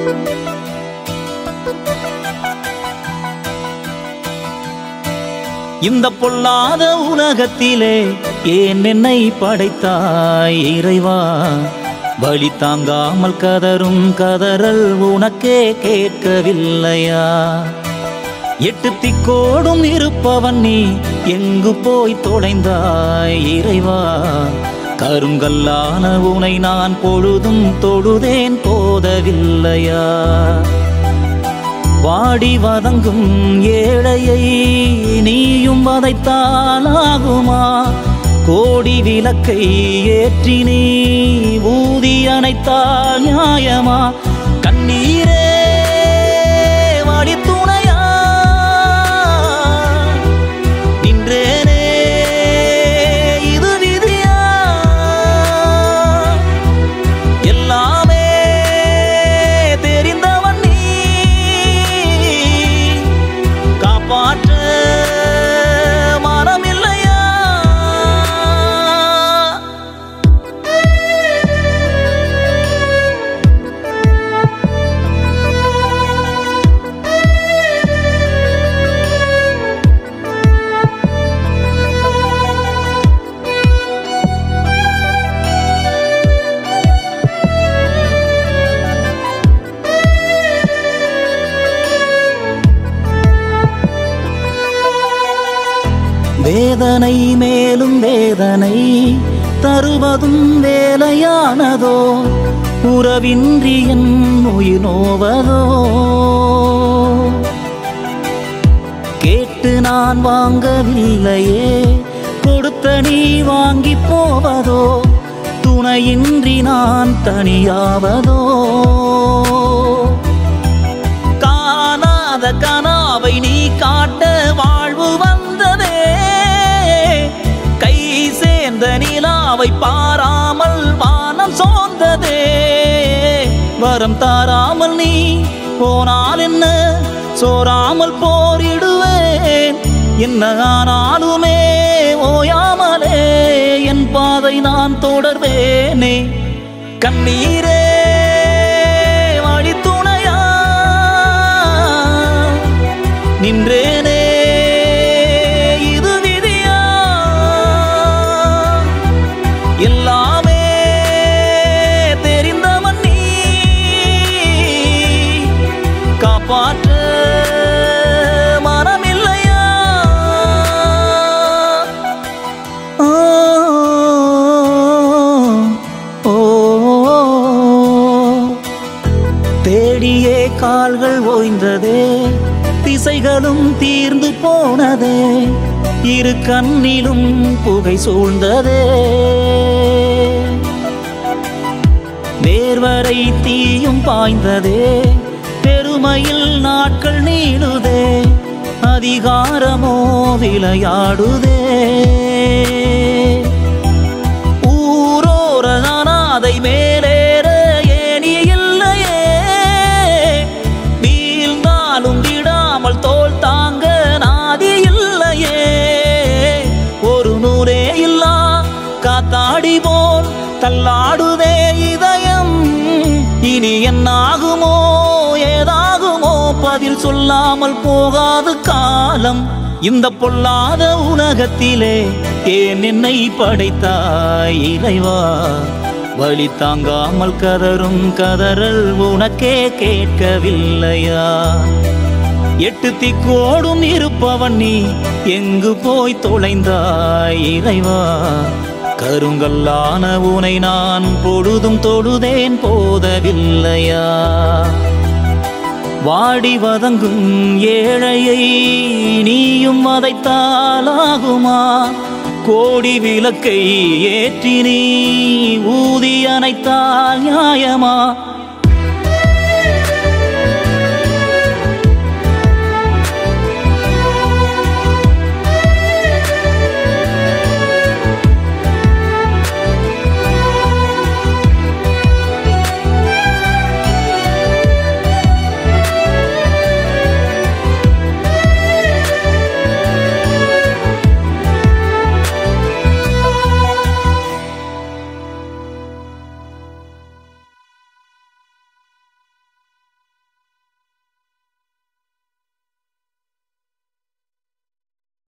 இந்த பொல்லாத உலகத்திலே ஏன் என்னை படைத்தாய் இறைவா வழி தாங்காமல் கதரும் கதறல் உனக்கே கேட்கவில்லையா எட்டு திக்கோடும் இருப்பவன் நீ எங்கு போய் தொலைந்தாய் இறைவா கருங்கல்லான உனை நான் பொழுதும் தொழுதேன் போதவில்லையா வாடி வதங்கும் ஏழையை நீயும் வதைத்தாலாகுமா கோடி விளக்கை ஏற்றி நீ ஊதி அணைத்தால் நியாயமா கண்ணீரே வாடி துணையா நின்றேனே இது விதியா எல்லாமே தெரிந்தவன் நீ காப்பாற்ற மனமில்லையா வேதனை மேலும் வேதனை தருவதும் வேலையானதோ உறவின்றி என் உயிர் நோவதோ கேட்டு நான் வாங்கவில்லையே கொடுத்த நீ வாங்கி போவதோ துணையின்றி நான் தனியாவதோ காணாத கனாவை நீ காட்ட வாழ்வு வந்ததே கை சேர்ந்த நிலாவை பாராமல் வானம் சோர்ந்ததே வரம் தாராமல் நீ போனால் என்ன சோராமல் போரிடுவேன் என்ன ஆனாலுமே ஓயாமலே என் பாதை நான் தொடர்வேனே கண்ணீரே வழி துணையா நின்றேனே இது விதியா எல்லாமே தெரிந்தவன் நீ காப்பாற்ற மனமில்லையா ஆ, ஓ, தேடியே கால்கள் ஓய்ந்ததே திசைகளும் தீர்ந்து போனதே இரு கண்ணிலும் புகை சூழ்ந்ததே வேர்வரை தீயும் பாய்ந்ததே பெருமையில் நாட்கள் நீளுதே அதிகாரமோ விளையாடுதே ஊரோர அனாதை மேலேற ஏணி இல்லையே வீழ்ந்தாலும் விடாமல் தோல் தாங்க நாதி இல்லையே ஒரு நூலே இல்லா காத்தாடி போல் தள்ளாடுதே இதயம் இனி என்னாகுமோ ஏதாகுமோ பதில் சொல்லாமல் போகாது காலம் இந்த பொல்லாத உலகத்திலே ஏன் என்னை படைத்தாய் இறைவா வழி தாங்காமல் கதரும் கதறல் உனக்கே கேட்கவில்லையா எட்டு திக்கோடும் இருப்பவன் நீ எங்கு போய் தொலைந்தாய் இறைவா கருங்கல்லான உனை நான் பொழுதும் தொழுதேன் போதவில்லையா வாடி வதங்கும் ஏழையை நீயும் வதைத்தாலாகுமா கோடி விளக்கை ஏற்றி நீ ஊதி அணைத்தால் நியாயமா